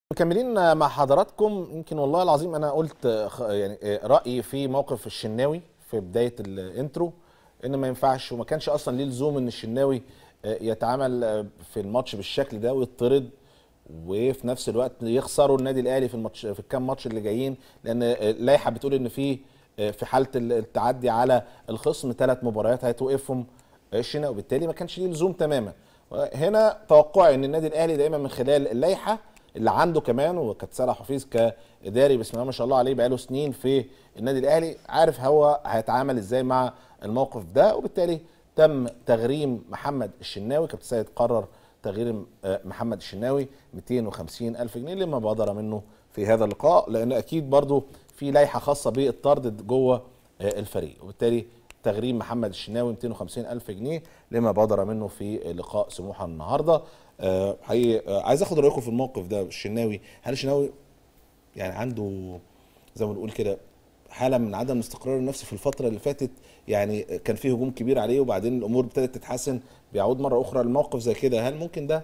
مكملين مع حضراتكم يمكن والله العظيم انا قلت خ- يعني رايي في موقف الشناوي في بدايه الانترو ان ما ينفعش وما كانش اصلا ليه لزوم ان الشناوي يتعامل في الماتش بالشكل ده ويطرد وفي نفس الوقت يخسروا النادي الاهلي في الماتش في الكام ماتش اللي جايين لان اللائحه بتقول ان في في حاله التعدي على الخصم ثلاث مباريات هتوقفهم الشناوي وبالتالي ما كانش ليه لزوم تماما هنا توقعي ان النادي الاهلي دايما من خلال اللائحه اللي عنده كمان وكانت سالة حفيظ كاداري بسم الله ما شاء الله عليه بقاله سنين في النادي الاهلي عارف هو هيتعامل ازاي مع الموقف ده وبالتالي تم تغريم محمد الشناوي كابتن سيد قرر تغريم محمد الشناوي 250 الف جنيه لما بادر منه في هذا اللقاء لان اكيد برضو في لائحه خاصه بالطرد جوه الفريق وبالتالي تغريم محمد الشناوي 250 الف جنيه لما بادر منه في لقاء سموحه النهارده أه حقيقي أه عايز اخد رايكم في الموقف ده الشناوي هل الشناوي يعني عنده زي ما بنقول كده حاله من عدم الاستقرار النفسي في الفتره اللي فاتت يعني كان في هجوم كبير عليه وبعدين الامور ابتدت تتحسن بيعود مره اخرى لموقف زي كده هل ممكن ده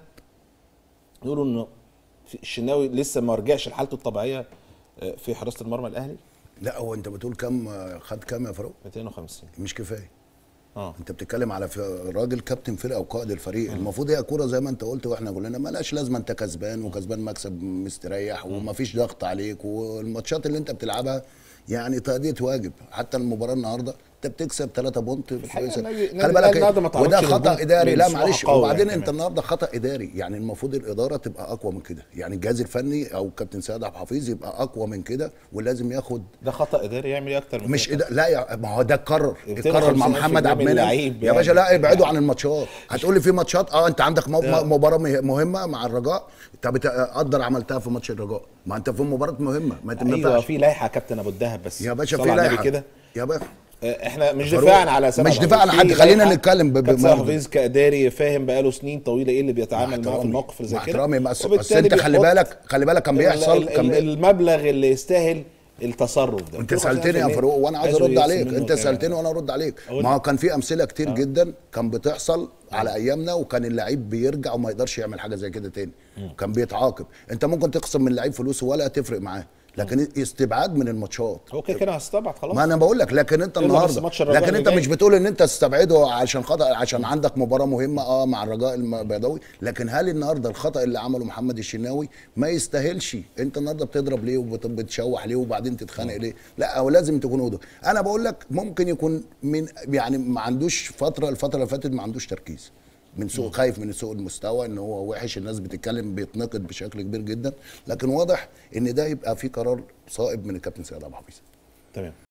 يقولوا انه الشناوي لسه ما رجعش لحالته الطبيعيه في حراسه المرمى الاهلي لا هو انت بتقول كم خد كام يا فاروق 250 مش كفايه اه انت بتتكلم على في- راجل كابتن فرقه وقائد الفريق المفروض هي كوره زي ما انت قلت واحنا كلنا مالهاش لازمه انت كسبان وكسبان مكسب مستريح ومفيش ضغط عليك والماتشات اللي انت بتلعبها يعني تأدية واجب حتى المباراه النهارده انت بتكسب 3 بونت في الحقيقة النادي- خلي النادي بالك النهارده ما تعرضش وده خطا لهجوم اداري من لا سموحة معلش قوي وبعدين يعني انت كمان. النهارده خطا اداري يعني المفروض الاداره تبقى اقوى من كده يعني الجهاز الفني او كابتن سيد عبد الحفيظ يبقى اقوى من كده ولازم ياخد ده خطا اداري يعمل ايه اكتر من مش كده؟ إدا... لا يا ما هو ده اتكرر 250 اتكرر مع ألف محمد جنيه عبد من المنعم اللعيب يا باشا يعني. لا ابعدوا عن الماتشات هتقول لي في ماتشات اه انت عندك مو... ده. مباراه مه- مهمه مع الرجاء طب إنت قدر عملتها في ماتش الرجاء ما انت في مباراه مهمه ما انت ما ايوه ينفعش في لائحه يا كابتن ابو الدهب بس يا باشا صلى في على النبي لائحه كده يا باشا آه، احنا مش فاروق، دفاعا على سامح مش حفيظ. دفاعاً عن في حد، خلينا لائحة نتكلم ب- كابتن بمنطق. حفيظ كاداري فاهم بقاله سنين طويله ايه اللي بيتعامل معاه في احترامي. الموقف اللي زي مع كده احترامي بس, بس وبالتالي انت خلي بيحط بالك خلي بالك كان ال- بيحصل ال- كان ال- بي... المبلغ اللي يستاهل التصرف ده انت 250 سالتني يا ألف فاروق جنيه. وانا عايز عايزه ارد يقسم عليك منه انت كام؟ سالتني وانا ارد عليك أقول ما هو كان في امثله كتير جدا كان بتحصل على ايامنا وكان اللعيب بيرجع وما يقدرش يعمل حاجه زي كده تاني كان بيتعاقب انت ممكن تقسم من اللعيب فلوس ولا تفرق معاه لكن استبعاد من الماتشات هو كده كده هستبعد خلاص ما انا بقول لك لكن انت يلا بس النهارده ماتش الرجاء لكن اللي انت جاي. مش بتقول ان انت تستبعده عشان خطا عشان عندك مباراه مهمه اه مع الرجاء البيضاوي لكن هل النهارده الخطا اللي عمله محمد الشناوي ما يستاهلش انت النهارده بتضرب ليه وبتشوح ليه وبعدين تتخانق ليه لا هو لازم تكون وضوح انا بقول لك ممكن يكون من يعني ما عندوش فتره الفتره اللي فاتت ما عندوش تركيز من سوء خايف من سوء المستوى ان هو وحش الناس بتتكلم بيتنقد بشكل كبير جدا لكن واضح ان ده يبقى في قرار صائب من الكابتن سيد عبد الحفيظ تمام